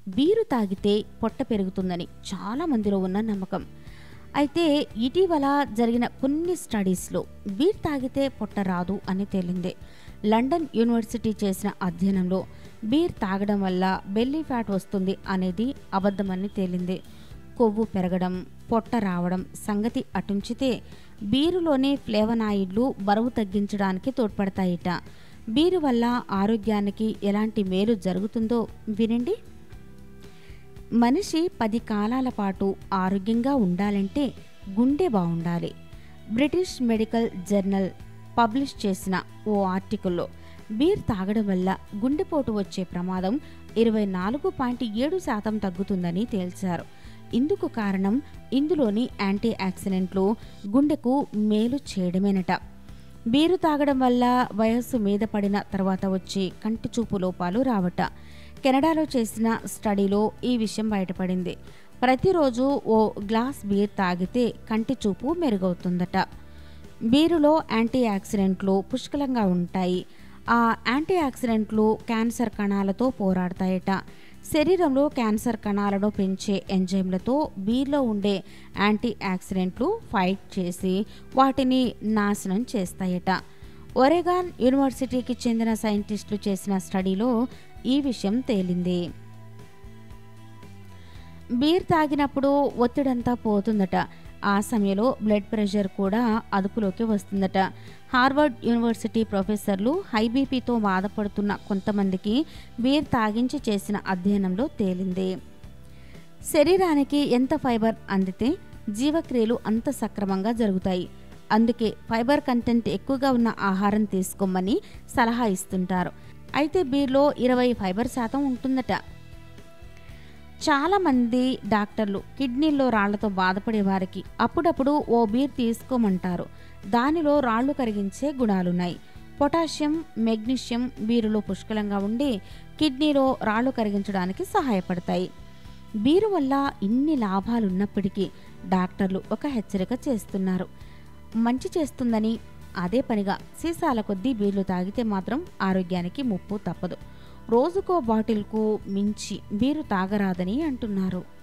beer తాగితే పొట్ట పెరుగుతుందని చాలా మందిలో ఉన్న నమ్మకం అయితే ఇటీవల జరిగిన కొన్ని స్టడీస్లో బీర్ తాగితే పొట్ట రాదు అని తేలింది లండన్ యూనివర్సిటీ చేసిన అధ్యయనంలో బీర్ తాగడం వల్ల బెల్లీ ఫ్యాట్ వస్తుంది అనేది అబద్ధమని తేలింది కొవ్వు పెరగడం పొట్ట రావడం సంగతి అటుంచితే బీరులోని ఫ్లేవనాయిడ్లు బరువు తగ్గించడానికి తోడ్పడతాయిట బీరు వల్ల ఆరోగ్యానికి ఎలాంటి మేలు జరుగుతుందో వినండి మనిషి పది కాలాల పాటు ఆరోగ్యంగా ఉండాలంటే గుండె బాగుండాలి బ్రిటిష్ మెడికల్ జర్నల్ పబ్లిష్ చేసిన ఓ ఆర్టికల్లో బీర్ తాగడం వల్ల గుండెపోటు వచ్చే ప్రమాదం ఇరవై నాలుగు పాయింట్ ఏడు శాతం తగ్గుతుందని తేల్చారు ఇందుకు కారణం ఇందులోని యాంటీ ఆక్సిడెంట్లు గుండెకు మేలు చేయడమేనట బీరు తాగడం వల్ల వయస్సు మీద పడిన తర్వాత వచ్చే కంటి చూపు లోపాలు రావట కెనడాలో చేసిన స్టడీలో ఈ విషయం బయటపడింది ప్రతిరోజు ఓ గ్లాస్ బీర్ తాగితే కంటి చూపు మెరుగవుతుందట బీరులో యాంటీ ఆక్సిడెంట్లు పుష్కలంగా ఉంటాయి ఆ యాంటీ ఆక్సిడెంట్లు క్యాన్సర్ కణాలతో పోరాడతాయట శరీరంలో క్యాన్సర్ కణాలను పెంచే ఎంజైమ్లతో బీర్లో ఉండే యాంటీ ఆక్సిడెంట్లు ఫైట్ చేసి వాటిని నాశనం చేస్తాయట ఒరెగాన్ యూనివర్సిటీకి చెందిన సైంటిస్టులు చేసిన స్టడీలో ఈ విషయం తేలింది బీర్ తాగినప్పుడు ఒత్తిడంతా పోతుందట ఆ సమయంలో బ్లడ్ ప్రెషర్ కూడా అదుపులోకి వస్తుందట హార్వర్డ్ యూనివర్సిటీ ప్రొఫెసర్లు హై బీపీతో బాధపడుతున్న కొంతమందికి బీర్ తాగించి చేసిన అధ్యయనంలో తేలింది శరీరానికి ఎంత ఫైబర్ అందితే జీవక్రియలు అంత సక్రమంగా జరుగుతాయి అందుకే ఫైబర్ కంటెంట్ ఎక్కువగా ఉన్న ఆహారం తీసుకోమని సలహా ఇస్తుంటారు అయితే బీర్లో ఇరవై ఫైబర్ శాతం ఉంటుందట చాలామంది డాక్టర్లు కిడ్నీల్లో రాళ్లతో బాధపడే వారికి అప్పుడప్పుడు ఓ బీర్ తీసుకోమంటారు దానిలో రాళ్లు కరిగించే గుణాలున్నాయి పొటాషియం మెగ్నీషియం బీరులో పుష్కలంగా ఉండి కిడ్నీలో రాళ్లు కరిగించడానికి సహాయపడతాయి బీరు వల్ల ఇన్ని లాభాలున్నప్పటికీ డాక్టర్లు ఒక హెచ్చరిక చేస్తున్నారు మంచి చేస్తుందని అదే పనిగా సీసాల కొద్దీ బీర్లు తాగితే మాత్రం ఆరోగ్యానికి ముప్పు తప్పదు రోజుకో బాటిల్కు మించి బీరు తాగరాదని అంటున్నారు